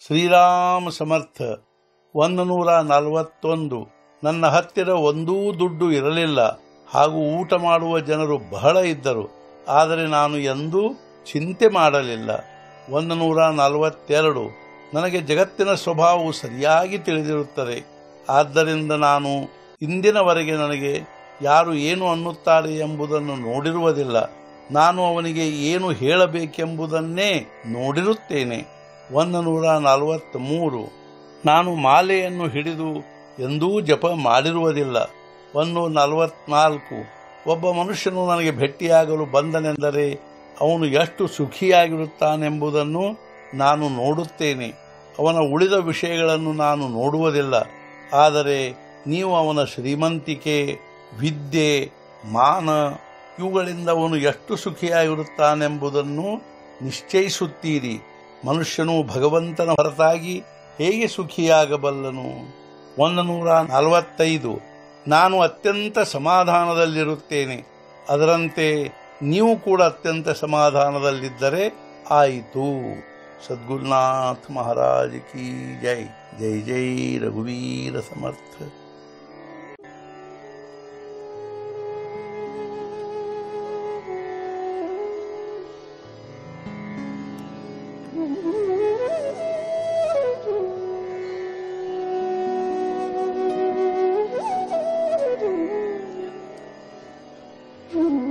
ಶ್ರೀರಾಮ ಸಮರ್ಥ ಒಂದು ನೂರ ನಲವತ್ತೊಂದು ನನ್ನ ಹತ್ತಿರ ಒಂದೂ ದುಡ್ಡು ಇರಲಿಲ್ಲ ಹಾಗೂ ಊಟ ಮಾಡುವ ಜನರು ಬಹಳ ಇದ್ದರು ಆದರೆ ನಾನು ಎಂದೂ ಚಿಂತೆ ಮಾಡಲಿಲ್ಲ ಒಂದು ನೂರ ನಲವತ್ತೆರಡು ನನಗೆ ಜಗತ್ತಿನ ಸ್ವಭಾವವು ಸರಿಯಾಗಿ ತಿಳಿದಿರುತ್ತದೆ ಆದ್ದರಿಂದ ನಾನು ಇಂದಿನವರೆಗೆ ನನಗೆ ಯಾರು ಏನು ಅನ್ನುತ್ತಾರೆ ಎಂಬುದನ್ನು ನೋಡಿರುವುದಿಲ್ಲ ನಾನು ಅವನಿಗೆ ಏನು ಹೇಳಬೇಕೆಂಬುದನ್ನೇ ನೋಡಿರುತ್ತೇನೆ ಒಂದು ನೂರ ನಲವತ್ತ್ಮೂರು ನಾನು ಮಾಲೆಯನ್ನು ಹಿಡಿದು ಎಂದೂ ಜಪ ಮಾಡಿರುವುದಿಲ್ಲ ಒಂದು ನಲವತ್ನಾಲ್ಕು ಒಬ್ಬ ಮನುಷ್ಯನು ನನಗೆ ಭೇಟಿಯಾಗಲು ಬಂದನೆಂದರೆ ಅವನು ಎಷ್ಟು ಸುಖಿಯಾಗಿರುತ್ತಾನೆಂಬುದನ್ನು ನಾನು ನೋಡುತ್ತೇನೆ ಅವನ ಉಳಿದ ವಿಷಯಗಳನ್ನು ನಾನು ನೋಡುವುದಿಲ್ಲ ಆದರೆ ನೀವು ಅವನ ಶ್ರೀಮಂತಿಕೆ ವಿದ್ಯೆ ಮಾನ ಇವುಗಳಿಂದ ಅವನು ಎಷ್ಟು ಸುಖಿಯಾಗಿರುತ್ತಾನೆಂಬುದನ್ನು ನಿಶ್ಚಯಿಸುತ್ತೀರಿ ಮನುಷ್ಯನು ಭಗವಂತನ ಹೊರತಾಗಿ ಹೇಗೆ ಸುಖಿಯಾಗಬಲ್ಲನು ಒಂದು ನೂರ ನಲವತ್ತೈದು ನಾನು ಅತ್ಯಂತ ಸಮಾಧಾನದಲ್ಲಿರುತ್ತೇನೆ ಅದರಂತೆ ನೀವು ಕೂಡ ಅತ್ಯಂತ ಸಮಾಧಾನದಲ್ಲಿದ್ದರೆ ಆಯಿತು ಸದ್ಗುರುನಾಥ್ ಮಹಾರಾಜ್ ಕಿ ಜೈ ಜೈ ಜೈ ರಘುವೀರ ಸಮರ್ಥ Mm-hmm.